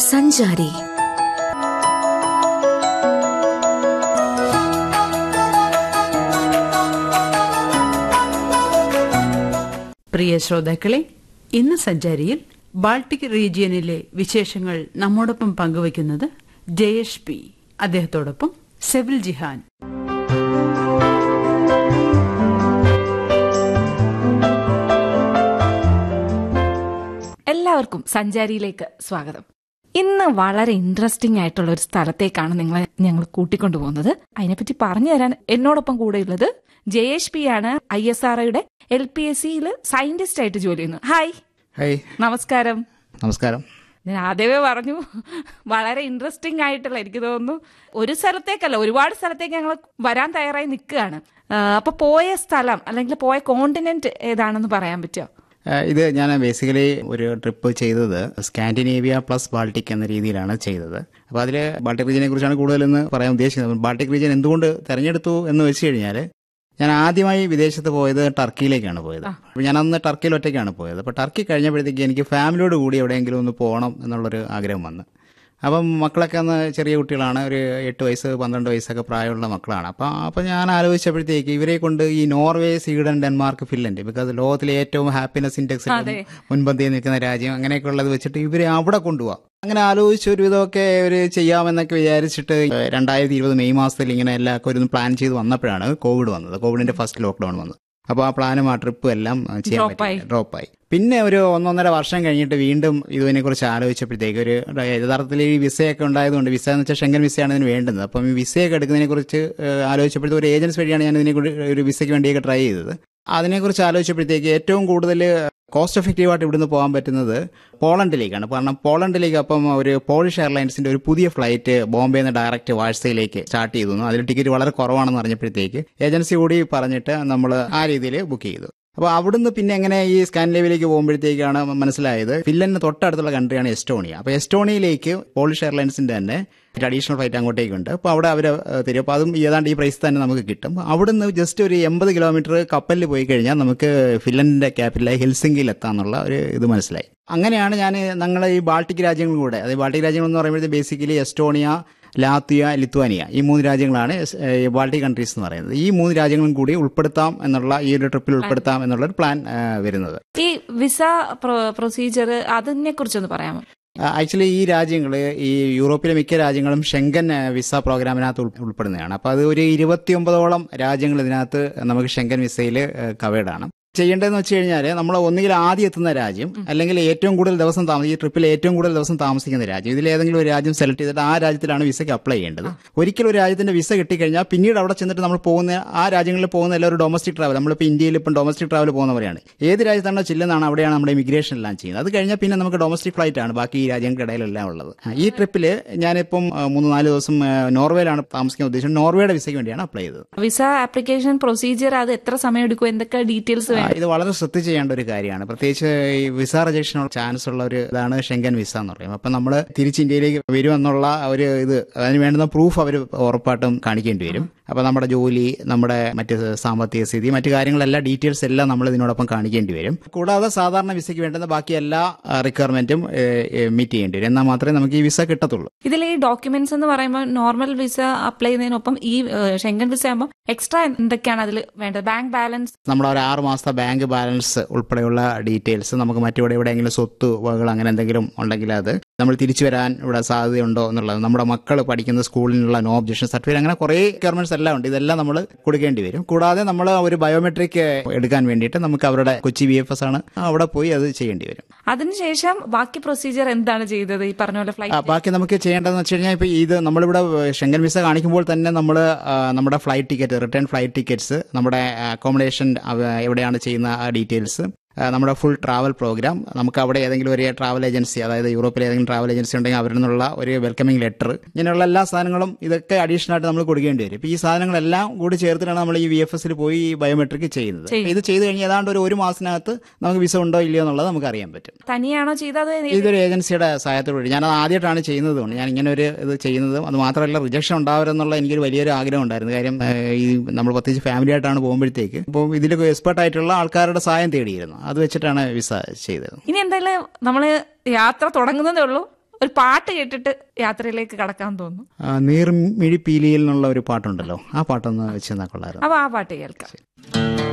സഞ്ചാരി പ്രിയ ശ്രോതാക്കളെ ഇന്ന് സഞ്ചാരിയിൽ ബാൾട്ടിക് റീജിയനിലെ വിശേഷങ്ങൾ നമ്മോടൊപ്പം പങ്കുവയ്ക്കുന്നത് ജയേഷ് പി അദ്ദേഹത്തോടൊപ്പം സെവിൽ ജിഹാൻ എല്ലാവർക്കും സഞ്ചാരിയിലേക്ക് സ്വാഗതം ഇന്ന് വളരെ ഇൻട്രസ്റ്റിംഗ് ആയിട്ടുള്ള ഒരു സ്ഥലത്തേക്കാണ് നിങ്ങളെ ഞങ്ങൾ കൂട്ടിക്കൊണ്ടു പോകുന്നത് അതിനെപ്പറ്റി പറഞ്ഞു തരാൻ എന്നോടൊപ്പം കൂടെയുള്ളത് ജയേഷ് പി ആണ് ഐ എസ് ആർ ഒയുടെ എൽ പി എസ് സിയിൽ സയന്റിസ്റ്റ് ആയിട്ട് ജോലി ചെയ്യുന്നു ഹായ് ഹായ് നമസ്കാരം നമസ്കാരം ഞാൻ ആദ്യമേ പറഞ്ഞു വളരെ ഇൻട്രസ്റ്റിംഗ് ആയിട്ടുള്ള എനിക്ക് തോന്നുന്നു ഒരു സ്ഥലത്തേക്കല്ല ഒരുപാട് സ്ഥലത്തേക്ക് ഞങ്ങൾ വരാൻ തയ്യാറായി നിൽക്കുകയാണ് അപ്പൊ പോയ സ്ഥലം അല്ലെങ്കിൽ പോയ കോണ്ടിനെന്റ് ഏതാണെന്ന് പറയാൻ പറ്റുമോ ആ, ഇത് ഞാൻ ബേസിക്കലി ഒരു ട്രിപ്പ് ചെയ്തത് സ്കാൻഡിനേവിയ പ്ലസ് ബാൾട്ടിക് എന്ന രീതിയിലാണ് ചെയ്തത് അപ്പോൾ അതിൽ ബാൾട്ടിക് റീജിയനെ കുറിച്ചാണ് കൂടുതലെന്ന് പറയാൻ ഉദ്ദേശിക്കുന്നത് ബാൾട്ടിക് റീജിയൻ എന്തുകൊണ്ട് തെരഞ്ഞെടുത്തു എന്ന് വെച്ച് കഴിഞ്ഞാൽ ഞാൻ ആദ്യമായി വിദേശത്ത് പോയത് ടർക്കിയിലേക്കാണ് പോയത് അപ്പോൾ ഞാൻ അന്ന് ടർക്കിയിൽ ഒറ്റയ്ക്കാണ് പോയത് അപ്പോൾ ടർക്കി കഴിഞ്ഞപ്പോഴത്തേക്ക് എനിക്ക് ഫാമിലിയോട് കൂടി എവിടെയെങ്കിലും ഒന്ന് പോകണം എന്നുള്ളൊരു ആഗ്രഹം വന്നു അപ്പം മക്കളൊക്കെ അന്ന് ചെറിയ കുട്ടികളാണ് ഒരു എട്ട് വയസ്സ് പന്ത്രണ്ട് വയസ്സൊക്കെ പ്രായമുള്ള മക്കളാണ് അപ്പം അപ്പം ഞാൻ ആലോചിച്ചപ്പോഴത്തേക്ക് ഇവരെ കൊണ്ട് ഈ Norway Sweden Denmark Finland because ലോകത്തിലെ ഏറ്റവും ഹാപ്പിനെസ് ഇൻഡെക്സ് മുൻപന്തിയിൽ നിൽക്കുന്ന രാജ്യം അങ്ങനെയൊക്കെ ഉള്ളത് വെച്ചിട്ട് ഇവരെ അവിടെ കൊണ്ടുപോകാം അങ്ങനെ ആലോചിച്ച് ഒരു വിധമൊക്കെ ഒരു ചെയ്യാമെന്നൊക്കെ വിചാരിച്ചിട്ട് രണ്ടായിരത്തി ഇരുപത് മെയ് മാസത്തിൽ ഇങ്ങനെ എല്ലാവർക്കും ഒരു പ്ലാൻ ചെയ്ത് വന്നപ്പോഴാണ് കോവിഡ് വന്നത് കോവിഡിന്റെ ഫസ്റ്റ് ലോക്ക്ഡൌൺ വന്നത് അപ്പോൾ ആ പ്ലാനും ആ ട്രിപ്പും എല്ലാം ചെയ്യാൻ Drop ആയി. പറ്റി ഡ്രോപ്പായി പിന്നെ ഒരു ഒന്നൊന്നര വർഷം കഴിഞ്ഞിട്ട് വീണ്ടും ഇതിനെ കുറിച്ച് ആലോചിച്ചപ്പോഴത്തേക്ക് ഒരു യഥാർത്ഥത്തിൽ ഈ വിസയൊക്കെ ഉണ്ടായതുകൊണ്ട് വിസ എന്ന് വെച്ചാൽ ഷെങ്കൻ വിസയാണ് ഇതിന് വേണ്ടുന്നത് അപ്പം ഈ വിസയൊക്കെ എടുക്കുന്നതിനെ കുറിച്ച് ആലോചിച്ചപ്പോഴത്തെ ഒരു ഏജൻസി വഴിയാണ് ഞാൻ ഇതിനെ കൂടി ഒരു വിസയ്ക്ക് വേണ്ടിയൊക്കെ ട്രൈ ചെയ്തത് അതിനെക്കുറിച്ച് ആലോചിച്ചപ്പോഴത്തേക്ക് ഏറ്റവും കൂടുതൽ കോസ്റ്റ് എഫക്റ്റീവ് ആയിട്ട് ഇവിടുന്ന് പോകാൻ പറ്റുന്നത് പോളണ്ടിലേക്കാണ് കാരണം പോളണ്ടിലേക്ക് അപ്പം ഒരു പോളിഷ് എയർലൈൻസിന്റെ ഒരു പുതിയ ഫ്ലൈറ്റ് ബോംബെയിൽ നിന്ന് ഡയറക്റ്റ് വാഴ്സയിലേക്ക് സ്റ്റാർട്ട് ചെയ്തു അതിൽ ടിക്കറ്റ് വളരെ കുറവാണെന്ന് അറിഞ്ഞപ്പോഴത്തേക്ക് ഏജൻസി കൂടി പറഞ്ഞിട്ട് നമ്മൾ ആ രീതിയിൽ ബുക്ക് ചെയ്തു അപ്പോൾ അവിടുന്ന് പിന്നെ എങ്ങനെ ഈ സ്കാൻഡിനേവിയയിലേക്ക് പോകുമ്പോഴത്തേക്കാണ് മനസ്സിലായത് ഫിൻലൻഡിന് തൊട്ടടുത്തുള്ള കൺട്രിയാണ് എസ്റ്റോണിയ അപ്പോൾ എസ്റ്റോണിയയിലേക്ക് പോളിഷ് എയർലൈൻസിന്റെ തന്നെ അഡീഷണൽ ഫ്ലൈറ്റ് അങ്ങോട്ടേക്കുണ്ട് അപ്പോൾ അവിടെ അവർ തരും അപ്പോൾ അതും ഏതാണ്ട് ഈ പ്രൈസ് തന്നെ നമുക്ക് കിട്ടും അവിടുന്ന് ജസ്റ്റ് ഒരു എൺപത് കിലോമീറ്റർ കപ്പലിൽ പോയി കഴിഞ്ഞാൽ നമുക്ക് ഫിൻലൻഡിന്റെ ക്യാപിറ്റലായ ഹെൽസിംഗിയിൽ എത്താന്നുള്ള ഒരു ഇത് മനസ്സിലായി അങ്ങനെയാണ് ഞാൻ ഞങ്ങൾ ഈ ബാൾട്ടിക് രാജ്യങ്ങളും കൂടെ അതായത് ബാൾട്ടിക് രാജ്യങ്ങൾ എന്ന് പറയുമ്പോഴത്തേക്ക് ബേസിക്കലി എസ്റ്റോണിയ ലാത്വിയ ലിത്വാനിയ ഈ മൂന്ന് രാജ്യങ്ങളാണ് എസ്- ഏ, ഈ ബാൾട്ടിക് കൺട്രീസ് എന്ന് പറയുന്നത് ഈ മൂന്ന് രാജ്യങ്ങളും കൂടി ഉൾപ്പെടുത്താം എന്നുള്ള ഈ ഒരു ട്രിപ്പിൽ ഉൾപ്പെടുത്താം എന്നുള്ള ഒരു പ്ലാൻ ആ, വരുന്നത് ഈ വിസ പ്രൊസീജിയർ അതിനെ കുറിച്ചൊന്ന് പറയാമോ ആക്ച്വലി ഈ രാജ്യങ്ങൾ ഈ യൂറോപ്പിലെ മിക്ക രാജ്യങ്ങളും ഷെങ്കൻ ആ, വിസ പ്രോഗ്രാമിനകത്ത് ഉൾ- ഉൾപ്പെടുന്നതാണ് അപ്പോൾ അത് ഒരു ഇരുപത്തിയൊമ്പതോളം രാജ്യങ്ങൾ ഇതിനകത്ത് നമുക്ക് ഷെങ്കൻ വിസയിൽ കവേർഡ് ആണ് ചെയ്യേണ്ടതെന്ന് വെച്ച് കഴിഞ്ഞാൽ നമ്മൾ ഒന്നുകിൽ ആദ്യം എത്തുന്ന രാജ്യം അല്ലെങ്കിൽ ഏറ്റവും കൂടുതൽ ദിവസം താമസിക്കും ഈ ട്രിപ്പിൽ ഏറ്റവും കൂടുതൽ ദിവസം താമസിക്കുന്ന രാജ്യം ഇതിൽ ഏതെങ്കിലും ഒരു രാജ്യം സെലക്ട് ചെയ്തിട്ട് ആ രാജ്യത്തിലാണ് വിസയ്ക്ക് അപ്ലൈ ചെയ്യേണ്ടത് ഒരിക്കലും ഒരു രാജ്യത്തിന്റെ വിസ കിട്ടിക്കഴിഞ്ഞാൽ പിന്നീട് അവിടെ ചെന്നിട്ട് നമ്മൾ പോകുന്ന ആ രാജ്യങ്ങളിൽ പോകുന്ന എല്ലാവരും ഡൊമസ്റ്റിക് ട്രാവൽ നമ്മളിപ്പോൾ ഇന്ത്യയിൽ ഇപ്പം ഡൊമസ്റ്റിക് ട്രാവൽ പോകുന്നവരെയാണ് ഏത് രാജ്യത്താണോ ചെല്ലുന്നതാണ് അവിടെയാണ് നമ്മുടെ ഇമിഗ്രേഷൻ എല്ലാം ചെയ്യുന്നത് അത് കഴിഞ്ഞാൽ പിന്നെ നമുക്ക് ഡൊമസ്റ്റിക് ഫ്ലൈറ്റ് ആണ് ബാക്കി ഈ രാജ്യങ്ങൾക്കിടയിലെല്ലാം ഉള്ളത് ആ, ഈ ട്രിപ്പിൽ ഞാനിപ്പം ആ, മൂന്ന് നാല് ദിവസം ആ, നോർവേയിലാണ് താമസിക്കാൻ ഉദ്ദേശിച്ചത് നോർവേയുടെ വിസയ്ക്ക് വേണ്ടിയാണ് അപ്ലൈ ചെയ്തത് വിസ ആപ്ലിക്കേഷൻ പ്രൊസീജിയർ അത് എത്ര സമയം എടുക്കും എന്തൊക്കെ ഡീറ്റെയിൽസ് ആ, വേണം ഇത് വളരെ ശ്രദ്ധിച്ച് ചെയ്യേണ്ട ഒരു കാര്യമാണ് പ്രത്യേകിച്ച് ഈ വിസ റിജക്ഷൻ ചാൻസ് ഉള്ള ഒരു ഇതാണ് ഷെങ്കൻ വിസ എന്ന് പറയുന്നത് അപ്പം നമ്മൾ തിരിച്ച് ഇന്ത്യയിലേക്ക് വരുമെന്നുള്ള ഒരു ഇത് അതിന് വേണ്ടുന്ന പ്രൂഫ് അവർ ഉറപ്പായിട്ടും കാണിക്കേണ്ടി വരും അപ്പോൾ നമ്മുടെ ജോലി നമ്മുടെ മറ്റ് സാമ്പത്തിക സ്ഥിതി മറ്റു കാര്യങ്ങളെല്ലാം ഡീറ്റെയിൽസ് എല്ലാം നമ്മൾ ഇതിനോടൊപ്പം കാണിക്കേണ്ടി വരും കൂടാതെ സാധാരണ വിസയ്ക്ക് വേണ്ടുന്ന ബാക്കി എല്ലാ റിക്വയർമെന്റും മീറ്റ് ചെയ്യേണ്ടി വരും എന്നാൽ മാത്രമേ നമുക്ക് ഈ വിസ കിട്ടത്തുള്ളൂ ഇതിൽ ഈ ഡോക്യുമെന്റ്സ് എന്ന് പറയുമ്പോൾ നോർമൽ വിസ അപ്ലൈ ചെയ്യുന്നതിനൊപ്പം ഈ ഷെങ്കൻ വിസ ആകുമ്പോൾ എക്സ്ട്രാ എന്തൊക്കെയാണ് അതിൽ വേണ്ടത് ബാങ്ക് ബാലൻസ് നമ്മുടെ ഒരു ആറ് മാസത്തെ ബാങ്ക് ബാലൻസ് ഉൾപ്പെടെയുള്ള ഡീറ്റെയിൽസ് നമുക്ക് മറ്റിവിടെ എവിടെയെങ്കിലും സ്വത്ത് വകകൾ അങ്ങനെ എന്തെങ്കിലും ഉണ്ടെങ്കിൽ അത് നമ്മൾ തിരിച്ചു വരാൻ ഇവിടെ സാധ്യതയുണ്ടോ എന്നുള്ളത് നമ്മുടെ മക്കൾ പഠിക്കുന്ന സ്കൂളിനുള്ള നോ ഒബ്ജക്ഷൻ സർട്ടിഫിക്കറ്റ് അങ്ങനെ കുറേ റിക്വയർമെന്റ്സ് എല്ലാം ഉണ്ട് ഇതെല്ലാം നമ്മൾ കൊടുക്കേണ്ടി വരും കൂടാതെ നമ്മൾ ഒരു ബയോമെട്രിക് എടുക്കാൻ വേണ്ടിയിട്ട് നമുക്ക് അവരുടെ കൊച്ചി ബി എഫ് എസ് ആണ് അവിടെ പോയി അത് ചെയ്യേണ്ടി വരും അതിനുശേഷം ബാക്കി പ്രൊസീജിയർ എന്താണ് ചെയ്തത് ഈ പറഞ്ഞ പോലെ ആ, ഫ്ലൈറ്റ് ബാക്കി നമുക്ക് ചെയ്യേണ്ടതെന്ന് വെച്ച് കഴിഞ്ഞാൽ ഇപ്പോൾ ഇത് നമ്മളിവിടെ ഷെങ്കൻ വിസ കാണിക്കുമ്പോൾ തന്നെ നമ്മൾ നമ്മുടെ flight ticket return flight tickets നമ്മുടെ അക്കോമഡേഷൻ എവിടെയാണ് ചെയ്യുന്ന ആ ഡീറ്റെയിൽസ് നമ്മുടെ ഫുൾ ട്രാവൽ പ്രോഗ്രാം നമുക്ക് അവിടെ ഏതെങ്കിലും ഒരു ട്രാവൽ ഏജൻസി അതായത് യൂറോപ്പിലെ ഏതെങ്കിലും ട്രാവൽ ഏജൻസി ഉണ്ടെങ്കിൽ അവരിൽ നിന്നുള്ള ഒരു വെൽക്കമിംഗ് ലെറ്റർ ഇങ്ങനെയുള്ള എല്ലാ സാധനങ്ങളും ഇതൊക്കെ അഡീഷണൽ ആയിട്ട് നമ്മൾ കൊടുക്കേണ്ടി വരും ഇപ്പോൾ ഈ സാധനങ്ങളെല്ലാം കൂടി ചേർത്തിട്ടാണ് നമ്മൾ ഈ വി എഫ് എസിൽ പോയി ബയോമെട്രിക് ചെയ്യുന്നത് ചെയ്യും. ഇത് ചെയ്ത് കഴിഞ്ഞാൽ ഏതാണ്ട് ഒരു ഒരു മാസത്തിനകത്ത് നമുക്ക് വിസ ഉണ്ടോ ഇല്ലയോ എന്നുള്ളത് നമുക്ക് അറിയാൻ പറ്റും തനിയാണോ ചെയ്തത് ഇതൊരു ഏജൻസിയുടെ സഹായത്തോടുകൂടി ഞാനത് ആദ്യമായിട്ടാണ് ചെയ്യുന്നത് കൊണ്ട് ഞാൻ ഇങ്ങനെ ഒരു ഇത് ചെയ്യുന്നതും അത് മാത്രമല്ല റിജക്ഷൻ ഉണ്ടാവരുന്നുള്ള എനിക്കൊരു വലിയൊരു ആഗ്രഹം ഉണ്ടായിരുന്നു കാര്യം ഏഹ്, ഈ നമ്മൾ പ്രത്യേകിച്ച് ഫാമിലി ആയിട്ടാണ് പോകുമ്പോഴത്തേക്ക് ഇപ്പോൾ ഇതിൽ എക്സ്പെർട്ട് ആയിട്ടുള്ള ആൾക്കാരുടെ സഹായം തേടിയിരുന്നു അത് വെച്ചിട്ടാണ് വിസ ചെയ്തത് ഇനി എന്തായാലും നമ്മള് യാത്ര തുടങ്ങുന്നതേ ഉള്ളൂ ഒരു പാട്ട് കേട്ടിട്ട് യാത്രയിലേക്ക് കടക്കാൻ തോന്നുന്നു ആ, നീർമിഴി പീലിയിൽ എന്നുള്ള ഒരു പാട്ടുണ്ടല്ലോ ആ പാട്ടൊന്ന് വെച്ച് തന്നാൽ കൊള്ളായിരുന്നു അപ്പൊ ആ പാട്ട് കേൾക്കാം